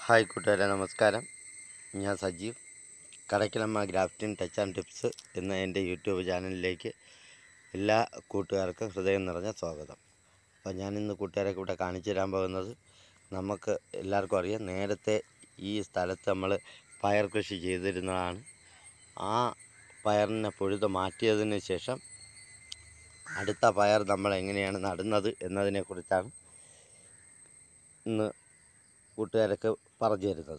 hi കൂട്ടുകാരെ നമസ്കാരം ഞാൻ സജീവ് കടക്കിലമ്മ ഗ്രാഫ്റ്റിംഗ് ടച്ച് ആൻഡ് ടിപ്സ് എന്ന എൻ്റെ യൂട്യൂബ് ചാനലിലേക്ക് എല്ലാ കൂട്ടുകാർക്കും ഹൃദയം നിറഞ്ഞ സ്വാഗതം അപ്പോൾ ഞാനിന്ന് കൂട്ടുകാരൊക്കെ ഇവിടെ കാണിച്ചു തരാൻ പോകുന്നത് നമുക്ക് എല്ലാവർക്കും അറിയാം നേരത്തെ ഈ സ്ഥലത്ത് നമ്മൾ പയർ കൃഷി ചെയ്തിരുന്നതാണ് ആ പയറിനെ പൊഴുത് മാറ്റിയതിന് ശേഷം അടുത്ത പയർ നമ്മൾ എങ്ങനെയാണ് നടുന്നത് എന്നതിനെക്കുറിച്ചാണ് ഇന്ന് കൂട്ടുകാരൊക്കെ പറഞ്ഞു തരുന്നത്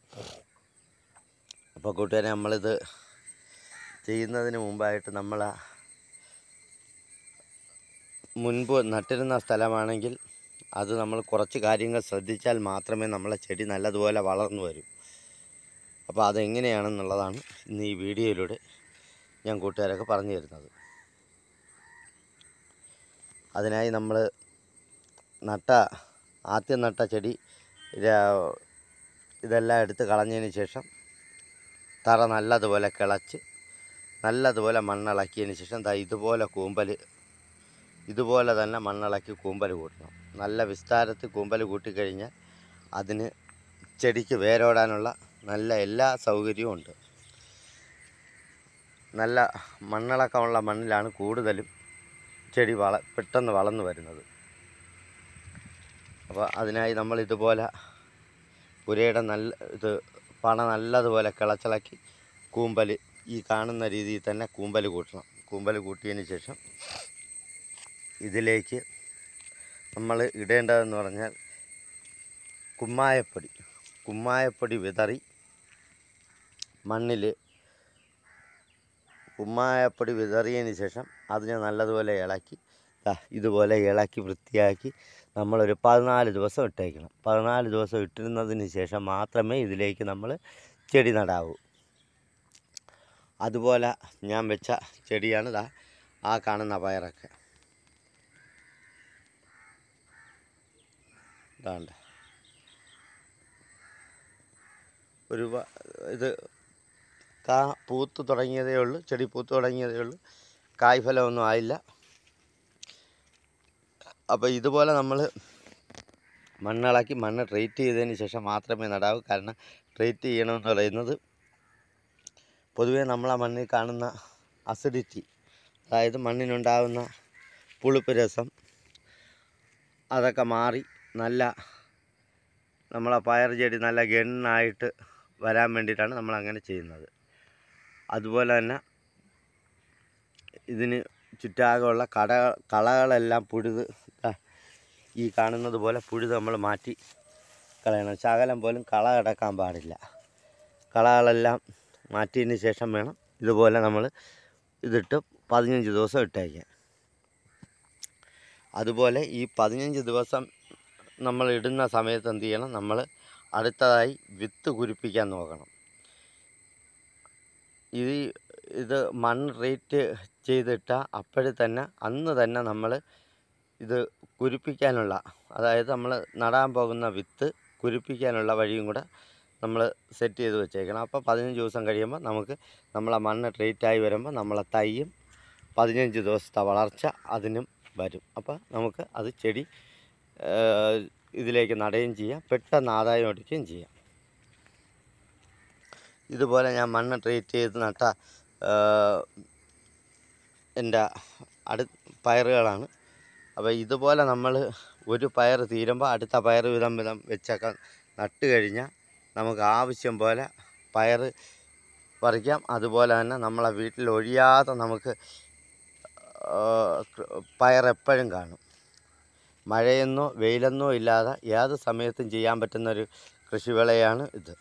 അപ്പോൾ കൂട്ടുകാരെ നമ്മളിത് ചെയ്യുന്നതിന് മുമ്പായിട്ട് നമ്മൾ ആ മുൻപ് നട്ടിരുന്ന സ്ഥലമാണെങ്കിൽ അത് നമ്മൾ കുറച്ച് കാര്യങ്ങൾ ശ്രദ്ധിച്ചാൽ മാത്രമേ നമ്മളെ ചെടി നല്ലതുപോലെ വളർന്നു വരൂ അപ്പോൾ അതെങ്ങനെയാണെന്നുള്ളതാണ് ഇന്ന് ഈ വീഡിയോയിലൂടെ ഞാൻ കൂട്ടുകാരൊക്കെ പറഞ്ഞു തരുന്നത് അതിനായി നമ്മൾ നട്ട ആദ്യം നട്ട ചെടി രാ- ഇതെല്ലാം എടുത്ത് കളഞ്ഞതിന് ശേഷം തറ നല്ലതുപോലെ കിളച്ച് നല്ലതുപോലെ മണ്ണിളക്കിയതിന് ശേഷം ദാ ഇതുപോലെ കൂമ്പൽ ഇതുപോലെ തന്നെ മണ്ണിളക്കി കൂമ്പൽ കൂട്ടണം നല്ല വിസ്താരത്തിൽ കൂമ്പൽ കൂട്ടിക്കഴിഞ്ഞാൽ അതിന് ചെടിക്ക് വേരോടാനുള്ള നല്ല എല്ലാ സൗകര്യവും ഉണ്ട് നല്ല മണ്ണിളക്കമുള്ള മണ്ണിലാണ് കൂടുതലും ചെടി വള പെട്ടെന്ന് വളർന്നു വരുന്നത് അപ്പോൾ അതിനായി നമ്മൾ ഇതുപോലെ പുരയുടെ നല്ല ഇത് പണ നല്ലതുപോലെ കിളച്ചിളക്കി കൂമ്പൽ ഈ കാണുന്ന രീതിയിൽ തന്നെ കൂമ്പൽ കൂട്ടണം കൂമ്പൽ കൂട്ടിയതിന് ശേഷം ഇതിലേക്ക് നമ്മൾ ഇടേണ്ടതെന്ന് പറഞ്ഞാൽ കുമ്മായപ്പൊടി കുമ്മായപ്പൊടി വിതറി മണ്ണിൽ കുമ്മായപ്പൊടി വിതറിയതിന് ശേഷം അതിനെ നല്ലതുപോലെ ഇളക്കി ദാ ഇതുപോലെ ഇളക്കി വൃത്തിയാക്കി നമ്മളൊരു പതിനാല് ദിവസം ഇട്ടേക്കണം പതിനാല് ദിവസം ഇട്ടിരുന്നതിന് ശേഷം മാത്രമേ ഇതിലേക്ക് നമ്മൾ ചെടി നടാവൂ അതുപോലെ ഞാൻ വെച്ച ചെടിയാണ് ദാ ആ കാണുന്ന പയറൊക്കെ ഇതാണ്ട് ഒരു വ- ഇത് കാ പൂത്ത് തുടങ്ങിയതേ ഉള്ളൂ ചെടി പൂത്ത് തുടങ്ങിയതേ ഉള്ളൂ കായ്ഫലമൊന്നും ആയില്ല അപ്പോൾ ഇതുപോലെ നമ്മൾ മണ്ണിളക്കി മണ്ണ് ട്രീറ്റ് ചെയ്തതിന് ശേഷം മാത്രമേ നടാവൂ കാരണം ട്രീറ്റ് ചെയ്യണമെന്ന് പറയുന്നത് പൊതുവേ നമ്മളെ മണ്ണിൽ കാണുന്ന അസിഡിറ്റി അതായത് മണ്ണിനുണ്ടാകുന്ന പുളിപ്പ് രസം അതൊക്കെ മാറി നല്ല നമ്മളെ പയർ ചെടി നല്ല ഗണ്ണായിട്ട് വരാൻ വേണ്ടിയിട്ടാണ് നമ്മൾ അങ്ങനെ ചെയ്യുന്നത് അതുപോലെ തന്നെ ഇതിന് ചുറ്റാകെയുള്ള കട കളകളെല്ലാം പുഴുത് ദാ ഈ കാണുന്നത് പോലെ പുഴുത് നമ്മൾ മാറ്റി കളയണം ശകലം പോലും കള കിടക്കാൻ പാടില്ല കളകളെല്ലാം മാറ്റിയതിന് ശേഷം വേണം ഇതുപോലെ നമ്മൾ ഇതിട്ട് പതിനഞ്ച് ദിവസം ഇട്ടേക്കാൻ അതുപോലെ ഈ പതിനഞ്ച് ദിവസം നമ്മൾ ഇടുന്ന സമയത്ത് എന്ത് ചെയ്യണം നമ്മൾ അടുത്തതായി വിത്ത് കുരിപ്പിക്കാൻ നോക്കണം ഇത് ഇത് മണ്ണ് റേറ്റ് ചെയ്തിട്ട അപ്പോഴേ തന്നെ അന്ന് തന്നെ നമ്മൾ ഇത് കുരിപ്പിക്കാനുള്ള അതായത് നമ്മൾ നടാൻ പോകുന്ന വിത്ത് കുരിപ്പിക്കാനുള്ള വഴിയും കൂടെ നമ്മൾ സെറ്റ് ചെയ്ത് വെച്ചേക്കണം അപ്പോൾ പതിനഞ്ച് ദിവസം കഴിയുമ്പോൾ നമുക്ക് നമ്മളെ മണ്ണ് ട്രീറ്റായി വരുമ്പോൾ നമ്മളെ തൈയും പതിനഞ്ച് ദിവസത്തെ വളർച്ച അതിനും വരും അപ്പോൾ നമുക്ക് അത് ചെടി ഏഹ്, ഇതിലേക്ക് നടുകയും ചെയ്യാം പെട്ടെന്ന് ആദായം എടുക്കുകയും ചെയ്യാം ഇതുപോലെ ഞാൻ മണ്ണ് ട്രീറ്റ് ചെയ്ത് നട്ട ഏഹ്, എൻ്റെ അടു പയറുകളാണ് അപ്പോൾ ഇതുപോലെ നമ്മൾ ഒരു പയർ തീരുമ്പോൾ അടുത്ത പയർ വിധം വിധം വെച്ചൊക്കെ നട്ട് കഴിഞ്ഞാൽ നമുക്ക് ആവശ്യം പോലെ പയർ പറിക്കാം അതുപോലെ തന്നെ നമ്മളെ വീട്ടിൽ ഒഴിയാതെ നമുക്ക് ഏഹ്, പയർ എപ്പോഴും കാണും മഴയെന്നോ വെയിലെന്നോ ഇല്ലാതെ ഏത് സമയത്തും ചെയ്യാൻ പറ്റുന്നൊരു കൃഷിവിളയാണ് ഇത്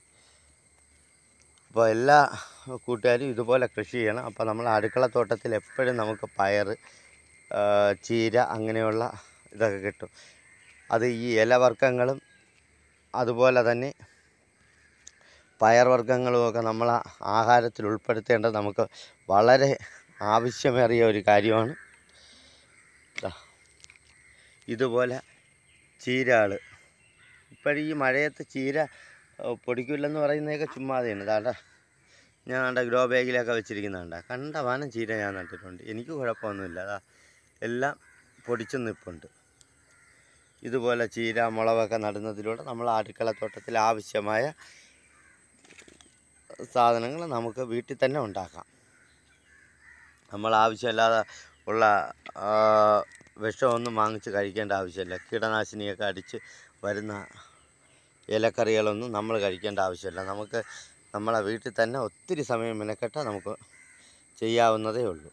അപ്പോൾ എല്ലാ കൂട്ടുകാരും ഇതുപോലെ കൃഷി ചെയ്യണം അപ്പോൾ നമ്മൾ അടുക്കളത്തോട്ടത്തിൽ എപ്പോഴും നമുക്ക് പയർ ചീര അങ്ങനെയുള്ള ഇതൊക്കെ കിട്ടും അത് ഈ ഇലവർഗ്ഗങ്ങളും അതുപോലെ തന്നെ പയർവർഗ്ഗങ്ങളുമൊക്കെ നമ്മൾ ആഹാരത്തിൽ ഉൾപ്പെടുത്തേണ്ടത് നമുക്ക് വളരെ ആവശ്യമേറിയ ഒരു കാര്യമാണ് ദാ, ഇതുപോലെ ചീരകൾ ഇപ്പോഴീ മഴയത്ത് ചീര ഏഹ്, പൊടിക്കില്ലെന്ന് പറയുന്നതൊക്കെ ചുമ്മാതെയാണ് താണ്ട ഞാൻ കണ്ട ഗ്രോ ബാഗിലൊക്കെ വെച്ചിരിക്കുന്നുണ്ട കണ്ട വാനം ചീര ഞാൻ നട്ടിട്ടുണ്ട് എനിക്ക് കുഴപ്പമൊന്നുമില്ല അതാ എല്ലാം പൊടിച്ചു നിൽപ്പുണ്ട് ഇതുപോലെ ചീര മുളകൊക്കെ നടുന്നതിലൂടെ നമ്മൾ അടുക്കളത്തോട്ടത്തിൽ ആവശ്യമായ സാധനങ്ങൾ നമുക്ക് വീട്ടിൽ തന്നെ ഉണ്ടാക്കാം നമ്മൾ ആവശ്യമില്ലാതെ ഉള്ള ആ, വിഷമൊന്നും വാങ്ങിച്ച് കഴിക്കേണ്ട ആവശ്യമില്ല കീടനാശിനിയൊക്കെ അടിച്ച് വരുന്ന ഇലക്കറികളൊന്നും നമ്മൾ കഴിക്കേണ്ട ആവശ്യമില്ല നമുക്ക് നമ്മളെ വീട്ടിൽ തന്നെ ഒത്തിരി സമയം മെനക്കെട്ടാൽ നമുക്ക് ചെയ്യാവുന്നതേ ഉള്ളൂ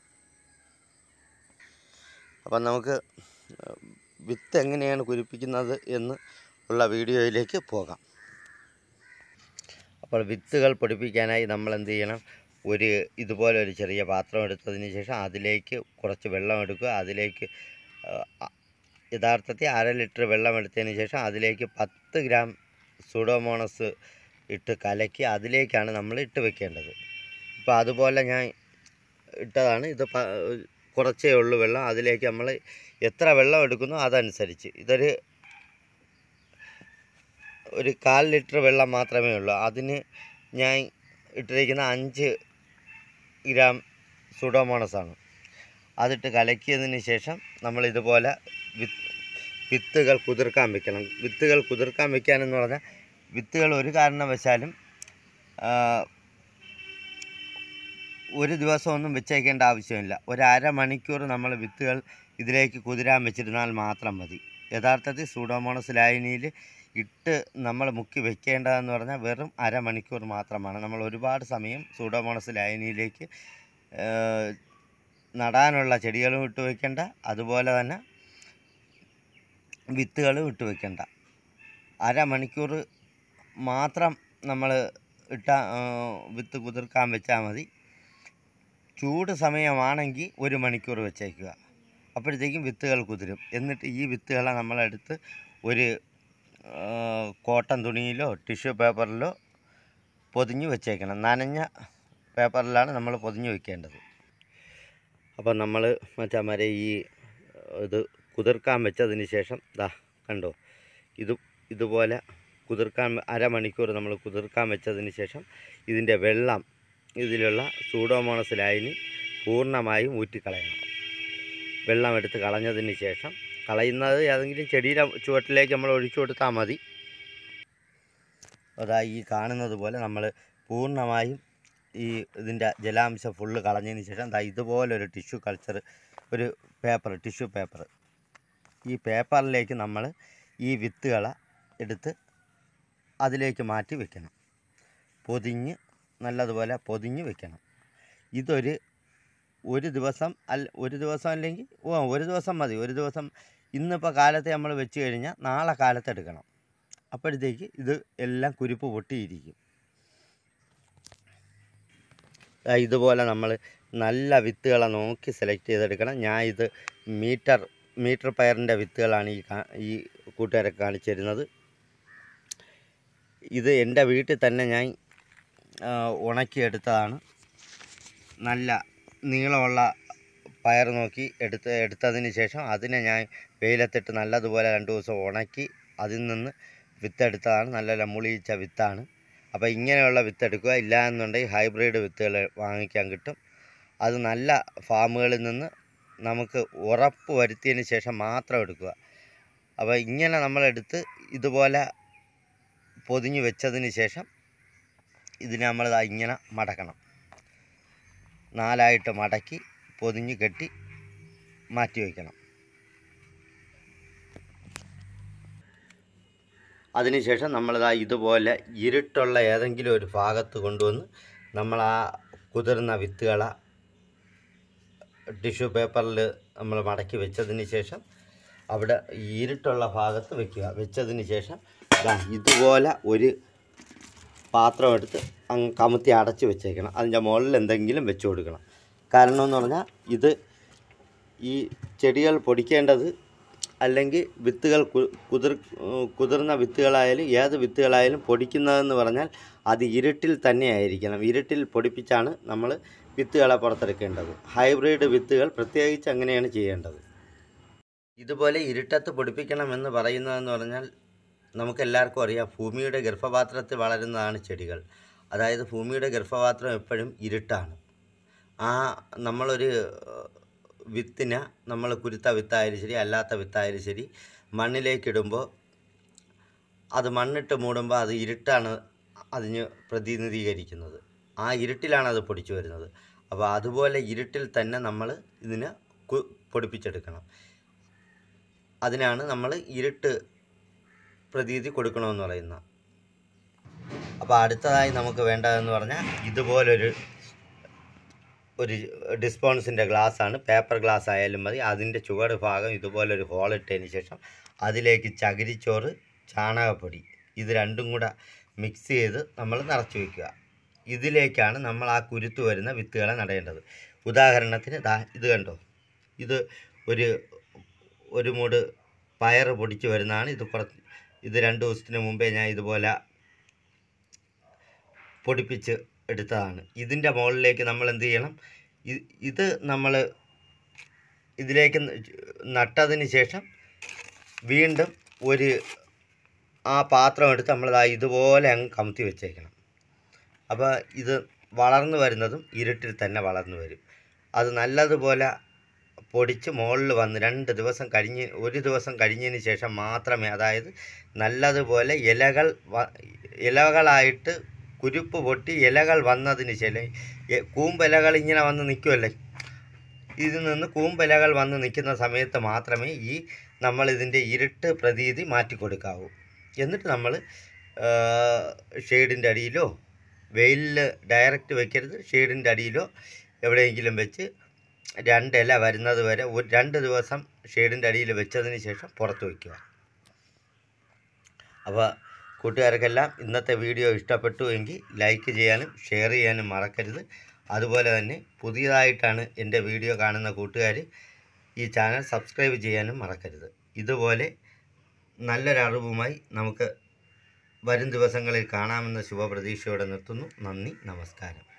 അപ്പം നമുക്ക് വിത്ത് എങ്ങനെയാണ് കുരിപ്പിക്കുന്നത് എന്ന് ഉള്ള വീഡിയോയിലേക്ക് പോകാം അപ്പോൾ വിത്തുകൾ പൊടിപ്പിക്കാനായി നമ്മൾ എന്ത് ചെയ്യണം ഒരു ഇതുപോലെ ഒരു ചെറിയ പാത്രം എടുത്തതിന് ശേഷം അതിലേക്ക് കുറച്ച് വെള്ളം എടുക്കുക അതിലേക്ക് ആ, അ- യഥാർത്ഥത്തിൽ അര ലിറ്റർ വെള്ളം എടുത്തതിന് ശേഷം അതിലേക്ക് പത്ത് ഗ്രാം സുഡോമോണസ് ഇട്ട് കലക്കി അതിലേക്കാണ് നമ്മൾ ഇട്ട് വെക്കേണ്ടത് ഇപ്പോൾ അതുപോലെ ഞാൻ ഇട്ടതാണ് ഇത് പ കുറച്ചേ ഉള്ളൂ വെള്ളം അതിലേക്ക് നമ്മൾ എത്ര വെള്ളം എടുക്കുന്നോ അതനുസരിച്ച് ഇതൊരു ഒരു കാൽ ലിറ്റർ വെള്ളം മാത്രമേ ഉള്ളൂ അതിന് ഞാൻ ഇട്ടിരിക്കുന്ന അഞ്ച് ഗ്രാം സുഡോമോണസ് ആണ് അതിട്ട് കലക്കിയതിന് ശേഷം നമ്മൾ ഇതുപോലെ വിത്ത് വിത്തുകൾ കുതിർക്കാൻ വെക്കണം വിത്തുകൾ കുതിർക്കാൻ വെക്കാനെന്ന് പറഞ്ഞാൽ വിത്തുകൾ ഒരു കാരണവശാലും ആ, ഒരു ദിവസമൊന്നും വെച്ചേക്കേണ്ട ആവശ്യമില്ല ഒരു അരമണിക്കൂർ നമ്മൾ വിത്തുകൾ ഇതിലേക്ക് കുതിരാൻ വെച്ചിരുന്നാൽ മാത്രം മതി യഥാർത്ഥത്തിൽ സൂഡോമോണസ് ലായനിയിൽ ഇട്ട് നമ്മൾ മുക്കി വെക്കേണ്ടതെന്ന് പറഞ്ഞാൽ വെറും അരമണിക്കൂർ മാത്രമാണ് നമ്മൾ ഒരുപാട് സമയം സൂഡോമോണസ് ലായനിയിലേക്ക് ഏഹ്, നടാനുള്ള ചെടികളും ഇട്ട് വെക്കേണ്ട അതുപോലെ തന്നെ വിത്തുകളും ഇട്ട് വെക്കേണ്ട അരമണിക്കൂർ മാത്രം നമ്മൾ ഇട്ട ആ, വിത്ത് കുതിർക്കാൻ വെച്ചാൽ മതി ചൂട് സമയമാണെങ്കിൽ ഒരു മണിക്കൂർ വെച്ചേക്കുക അപ്പോഴത്തേക്കും വിത്തുകൾ കുതിരും എന്നിട്ട് ഈ വിത്തുകളെ നമ്മളെടുത്ത് ഒരു ആ, കോട്ടൺ തുണിയിലോ ടിഷ്യൂ പേപ്പറിലോ പൊതിഞ്ഞ് വെച്ചേക്കണം നനഞ്ഞ പേപ്പറിലാണ് നമ്മൾ പൊതിഞ്ഞ് വെക്കേണ്ടത് അപ്പോൾ നമ്മൾ മച്ചാമാരെ ഈ ഇത് കുതിർക്കാൻ വെച്ചതിന് ശേഷം ദാ കണ്ടോ ഇത് ഇതുപോലെ കുതിർക്കാൻ അരമണിക്കൂർ നമ്മൾ കുതിർക്കാൻ വെച്ചതിന് ശേഷം ഇതിൻ്റെ വെള്ളം ഇതിലുള്ള സൂഡോമോണസ് ലായനി പൂർണ്ണമായും ഊറ്റിക്കളയണം വെള്ളം എടുത്ത് കളഞ്ഞതിന് ശേഷം കളയുന്നത് ഏതെങ്കിലും ചെടിയുടെ ചുവട്ടിലേക്ക് നമ്മൾ ഒഴിച്ചു കൊടുത്താൽ മതി അതാ ഈ കാണുന്നത് പോലെ നമ്മൾ പൂർണ്ണമായും ഈ ഇതിൻ്റെ ജലാംശം ഫുള്ള് കളഞ്ഞതിന് ശേഷം ദാ ഇതുപോലൊരു ടിഷ്യൂ കൾച്ചർ ഒരു പേപ്പർ ടിഷ്യൂ പേപ്പർ ഈ പേപ്പറിലേക്ക് നമ്മൾ ഈ വിത്തുകളെ എടുത്ത് അതിലേക്ക് മാറ്റി വെക്കണം പൊതിഞ്ഞ് നല്ലതുപോലെ പൊതിഞ്ഞ് വെക്കണം ഇതൊരു ഒരു ദിവസം അല്ല ഒരു ദിവസം അല്ലെങ്കിൽ ഓ ഒരു ദിവസം മതി ഒരു ദിവസം ഇന്നിപ്പോൾ കാലത്തെ നമ്മൾ വെച്ച് കഴിഞ്ഞാൽ നാളെ കാലത്ത് എടുക്കണം അപ്പോഴത്തേക്ക് ഇത് എല്ലാം കുരുപ്പ് പൊട്ടിയിരിക്കും ദാ ഇതുപോലെ നമ്മൾ നല്ല വിത്തുകളെ നോക്കി സെലക്ട് ചെയ്തെടുക്കണം ഞാൻ ഇത് മീറ്റർ മീറ്റർ പയറിൻ്റെ വിത്തുകളാണ് ഈ കാ- ഈ കൂട്ടുകാരൊക്കെ കാണിച്ചു തരുന്നത് ഇത് എൻ്റെ വീട്ടിൽ തന്നെ ഞാൻ ആ, ഉണക്കിയെടുത്തതാണ് നല്ല നീളമുള്ള പയർ നോക്കി എടുത്ത് എടുത്തതിന് ശേഷം അതിനെ ഞാൻ വെയിലത്തിട്ട് നല്ലതുപോലെ രണ്ട് ദിവസം ഉണക്കി അതിൽ നിന്ന് വിത്തെടുത്തതാണ് നല്ല മുളിയിച്ച വിത്താണ് അപ്പോൾ ഇങ്ങനെയുള്ള വിത്തെടുക്കുക ഇല്ല എന്നുണ്ടെങ്കിൽ ഹൈബ്രിഡ് വിത്തുകൾ വാങ്ങിക്കാൻ കിട്ടും അത് നല്ല ഫാമുകളിൽ നിന്ന് നമുക്ക് ഉറപ്പ് വരുത്തിയതിന് ശേഷം മാത്രം എടുക്കുക അപ്പോൾ ഇങ്ങനെ നമ്മളെടുത്ത് ഇതുപോലെ പൊതിഞ്ഞ് വെച്ചതിന് ശേഷം ഇതിനെ നമ്മൾ ദാ ഇങ്ങനെ മടക്കണം നാലായിട്ട് മടക്കി പൊതിഞ്ഞ് കെട്ടി മാറ്റി വയ്ക്കണം അതിനുശേഷം നമ്മളിതാ ഇതുപോലെ ഇരുട്ടുള്ള ഏതെങ്കിലും ഒരു ഭാഗത്ത് കൊണ്ടുവന്ന് നമ്മൾ ആ കുതിർന്ന വിത്തുകളെ ടിഷ്യൂ പേപ്പറിൽ നമ്മൾ മടക്കി വെച്ചതിന് ശേഷം അവിടെ ഈ ഇരുട്ടുള്ള ഭാഗത്ത് വെക്കുക വെച്ചതിന് ശേഷം ദാ ഇതുപോലെ ഒരു പാത്രം എടുത്ത് അങ്ങ് കമുത്തി അടച്ച് വെച്ചേക്കണം അതിൻ്റെ മുകളിൽ എന്തെങ്കിലും വെച്ച് കൊടുക്കണം കാരണം എന്ന് പറഞ്ഞാൽ ഇത് ഈ ചെടികൾ പൊടിക്കേണ്ടത് അല്ലെങ്കിൽ വിത്തുകൾ കു- കുതിർ കുതിർന്ന വിത്തുകളായാലും ഏത് വിത്തുകളായാലും പൊടിക്കുന്നതെന്ന് പറഞ്ഞാൽ അത് ഇരുട്ടിൽ തന്നെ ആയിരിക്കണം ഇരുട്ടിൽ പൊടിപ്പിച്ചാണ് നമ്മൾ വിത്തുകളെ പുറത്തെടുക്കേണ്ടത് ഹൈബ്രിഡ് വിത്തുകൾ പ്രത്യേകിച്ച് അങ്ങനെയാണ് ചെയ്യേണ്ടത് ഇതുപോലെ ഇരുട്ടത്ത് പൊടിപ്പിക്കണമെന്ന് പറയുന്നതെന്ന് പറഞ്ഞാൽ നമുക്കെല്ലാവർക്കും അറിയാം ഭൂമിയുടെ ഗർഭപാത്രത്തിൽ വളരുന്നതാണ് ചെടികൾ അതായത് ഭൂമിയുടെ ഗർഭപാത്രം എപ്പോഴും ഇരുട്ടാണ് ആ നമ്മളൊരു ഏഹ്, വിത്തിനെ നമ്മൾ കുരുത്ത വിത്തായാലും ശരി അല്ലാത്ത വിത്തായാലും ശരി മണ്ണിലേക്കിടുമ്പോൾ അത് മണ്ണിട്ട് മൂടുമ്പോൾ അത് ഇരുട്ടാണ് അതിന് പ്രതിനിധീകരിക്കുന്നത് ആ ഇരുട്ടിലാണ് അത് പൊടിച്ചു വരുന്നത് അപ്പോൾ അതുപോലെ ഇരുട്ടിൽ തന്നെ നമ്മൾ ഇതിനെ കു- പൊടിപ്പിച്ചെടുക്കണം അതിനാണ് നമ്മൾ ഇരുട്ട് പ്രതീതി കൊടുക്കണമെന്ന് പറയുന്നത് അപ്പോൾ അടുത്തതായി നമുക്ക് വേണ്ടതെന്ന് പറഞ്ഞാൽ ഇതുപോലൊരു ഒരു ഡിസ്പോൺസിൻ്റെ ഗ്ലാസ്സാണ് പേപ്പർ ഗ്ലാസ് ആയാലും മതി അതിൻ്റെ ചുവട് ഭാഗം ഇതുപോലൊരു ഹോളിട്ടതിന് ശേഷം അതിലേക്ക് ചകിരിച്ചോറ് ചാണകപ്പൊടി ഇത് രണ്ടും കൂടെ മിക്സ് ചെയ്ത് നമ്മൾ നിറച്ച് വയ്ക്കുക ഇതിലേക്കാണ് നമ്മൾ ആ കുരുത്ത് വരുന്ന വിത്തുകളെ നടേണ്ടത് ഉദാഹരണത്തിന് ദാ ഇത് കണ്ടോ ഇത് ഒരു ഒരു മൂട് പയർ പൊടിച്ച് വരുന്നതാണ് ഇത് കുറച്ച് ഇത് രണ്ട് ദിവസത്തിന് മുമ്പേ ഞാൻ ഇതുപോലെ പൊടിപ്പിച്ച് എടുത്തതാണ് ഇതിൻ്റെ മുകളിലേക്ക് നമ്മൾ എന്ത് ചെയ്യണം ഇ- ഇത് നമ്മൾ ഇതിലേക്ക് ന- നട്ടതിന് ശേഷം വീണ്ടും ഒരു ആ പാത്രം എടുത്ത് നമ്മൾ ദാ ഇതുപോലെ അങ്ങ് കമത്തി വെച്ചേക്കണം അപ്പോൾ ഇത് വളർന്നു വരുന്നതും ഇരുട്ടിൽ തന്നെ വളർന്നു വരും അത് നല്ലതുപോലെ പൊടിച്ച് മുകളിൽ വന്ന് രണ്ട് ദിവസം കഴിഞ്ഞ് ഒരു ദിവസം കഴിഞ്ഞതിന് ശേഷം മാത്രമേ അതായത് നല്ലതുപോലെ ഇലകൾ വ- ഇലകളായിട്ട് കുരുപ്പ് പൊട്ടി ഇലകൾ വന്നതിന് ശേഷം എ- കൂമ്പിലകൾ ഇങ്ങനെ വന്ന് നിൽക്കുമല്ലേ ഇതിൽ നിന്ന് കൂമ്പിലകൾ വന്ന് നിൽക്കുന്ന സമയത്ത് മാത്രമേ ഈ നമ്മൾ ഇതിൻ്റെ ഇരുട്ട് പ്രതീതി മാറ്റിക്കൊടുക്കാവൂ എന്നിട്ട് നമ്മൾ ഷെയ്ഡിൻ്റെ അടിയിലോ വെയിലിൽ ഡയറക്റ്റ് വെക്കരുത് ഷെയ്ഡിൻ്റെ അടിയിലോ എവിടെയെങ്കിലും വെച്ച് രണ്ടില വരുന്നത് വരെ ഒരു രണ്ട് ദിവസം ഷെയ്ഡിൻ്റെ അടിയിൽ വെച്ചതിന് ശേഷം പുറത്ത് വയ്ക്കുക അപ്പോൾ കൂട്ടുകാർക്കെല്ലാം ഇന്നത്തെ വീഡിയോ ഇഷ്ടപ്പെട്ടു എങ്കിൽ ലൈക്ക് ചെയ്യാനും ഷെയർ ചെയ്യാനും മറക്കരുത് അതുപോലെ തന്നെ പുതിയതായിട്ടാണ് എൻ്റെ വീഡിയോ കാണുന്ന കൂട്ടുകാർ ഈ ചാനൽ സബ്സ്ക്രൈബ് ചെയ്യാനും മറക്കരുത് ഇതുപോലെ നല്ലൊരറിവുമായി നമുക്ക് വരും ദിവസങ്ങളിൽ കാണാമെന്ന ശുഭപ്രതീക്ഷയോടെ നിർത്തുന്നു നന്ദി നമസ്കാരം